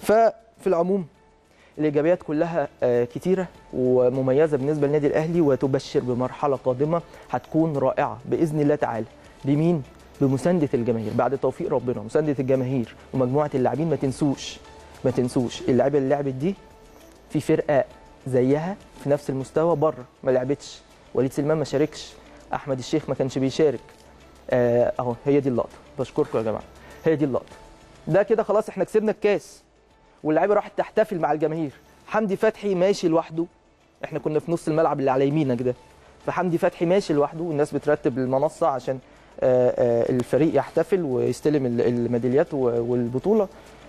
ففي العموم الايجابيات كلها آه، كتيره ومميزه بالنسبه للنادي الاهلي وتبشر بمرحله قادمه هتكون رائعه باذن الله تعالى بمين بمسانده الجماهير بعد توفيق ربنا مسانده الجماهير ومجموعه اللاعبين ما تنسوش ما تنسوش اللعيبه اللي لعبت دي في فرقه زيها في نفس المستوى بره ما لعبتش وليد سليمان ما شاركش احمد الشيخ ما كانش بيشارك آه، اهو هي دي اللقطه بشكركم يا جماعه هي دي اللقطه ده كده خلاص احنا كسبنا الكاس واللعيبه راحت تحتفل مع الجماهير حمدي فتحي ماشي لوحده احنا كنا في نص الملعب اللي على يمينك ده فحمدي فتحي ماشي لوحده والناس بترتب المنصه عشان آه، آه، الفريق يحتفل ويستلم ال- الميداليات و- والبطوله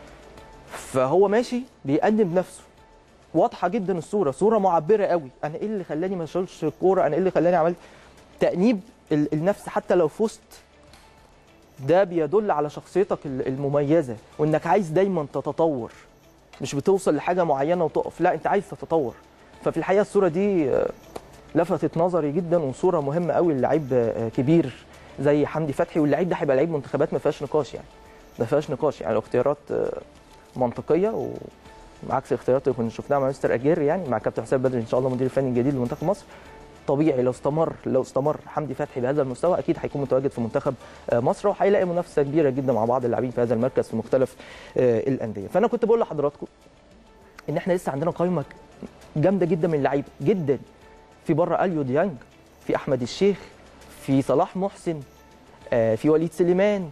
فهو ماشي بيقدم نفسه واضحه جدا الصوره صوره معبره قوي انا ايه اللي خلاني ما اشيلش الكوره انا ايه اللي خلاني عملت تانيب ال- النفس حتى لو فزت ده بيدل على شخصيتك ال- المميزه وانك عايز دايما تتطور مش بتوصل لحاجه معينه وتقف لا انت عايز تتطور ففي الحقيقه الصوره دي آه، لفتت نظري جدا وصوره مهمه قوي للعيب آه، كبير زي حمدي فتحي واللعيب ده هيبقى لعيب منتخبات ما فيهاش نقاش يعني ما فيهاش نقاش يعني اختيارات آه، منطقيه وعكس اختيارات اللي كنا شفناها مع مستر اجير يعني مع كابتن حسام بدري ان شاء الله المدير الفني الجديد لمنتخب مصر طبيعي لو استمر لو استمر حمدي فتحي بهذا المستوى اكيد هيكون متواجد في منتخب آه، مصر وهيلاقي منافسه كبيره جدا مع بعض اللاعبين في هذا المركز في مختلف آه، الانديه فانا كنت بقول لحضراتكم ان احنا لسه عندنا قائمه جامده جدا من اللعيبه جدا في بره اليو ديانج في احمد الشيخ في صلاح محسن آه، في وليد سليمان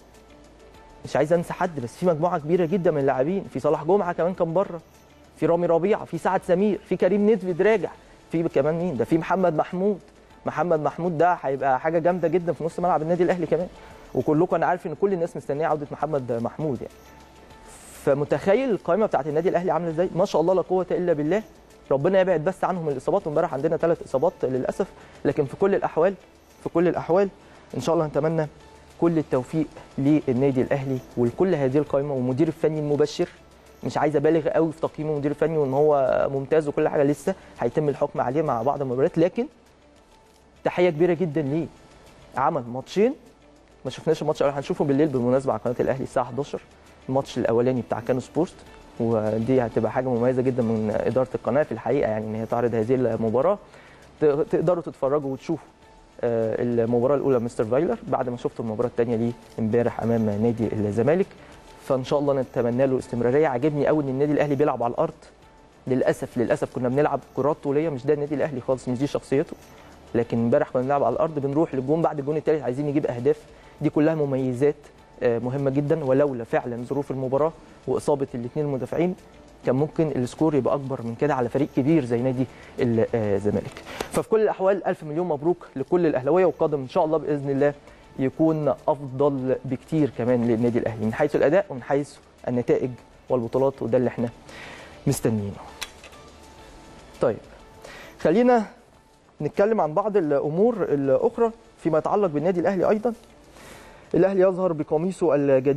مش عايز انسى حد بس في مجموعه كبيره جدا من اللاعبين في صلاح جمعه كمان كان بره في رامي ربيعه في سعد سمير في كريم ندفد راجع في كمان مين ده في محمد محمود محمد محمود ده هيبقى حاجه جامده جدا في نص ملعب النادي الاهلي كمان وكلكم انا عارف ان كل الناس مستنيه عوده محمد محمود يعني فمتخيل القائمه بتاعت النادي الاهلي عامله ازاي ما شاء الله لا قوه الا بالله ربنا يبعد بس عنهم الاصابات وامبارح عندنا ثلاث اصابات للاسف لكن في كل الاحوال في كل الاحوال ان شاء الله نتمنى كل التوفيق للنادي الاهلي ولكل هذه القائمه والمدير الفني المبشر مش عايز ابالغ قوي في تقييم المدير الفني وان هو ممتاز وكل حاجه لسه هيتم الحكم عليه مع بعض المباريات لكن تحيه كبيره جدا ليه عمل ماتشين ما شفناش الماتش الاول هنشوفه بالليل بالمناسبه على قناه الاهلي الساعه 11 الماتش الاولاني بتاع كانو سبورت ودي هتبقى حاجه مميزه جدا من اداره القناه في الحقيقه يعني ان هي تعرض هذه المباراه ت- تقدروا تتفرجوا وتشوفوا آه، المباراه الاولى مستر فايلر بعد ما شفتوا المباراه الثانيه ليه امبارح امام نادي الزمالك فان شاء الله نتمنى له استمراريه عجبني قوي ان النادي الاهلي بيلعب على الارض للاسف للاسف كنا بنلعب كرات طوليه مش ده النادي الاهلي خالص مش دي شخصيته لكن امبارح كنا بنلعب على الارض بنروح للجون بعد الجون الثالث عايزين نجيب اهداف دي كلها مميزات آه، مهمه جدا ولولا فعلا ظروف المباراه واصابه الاثنين المدافعين كان ممكن السكور يبقى اكبر من كده على فريق كبير زي نادي الزمالك ففي كل الاحوال الف مليون مبروك لكل الاهلاويه والقادم ان شاء الله باذن الله يكون افضل بكتير كمان للنادي الاهلي من حيث الاداء ومن حيث النتائج والبطولات وده اللي احنا مستنيينه طيب خلينا نتكلم عن بعض الامور الاخرى فيما يتعلق بالنادي الاهلي ايضا الاهلي يظهر بقميصه الجديد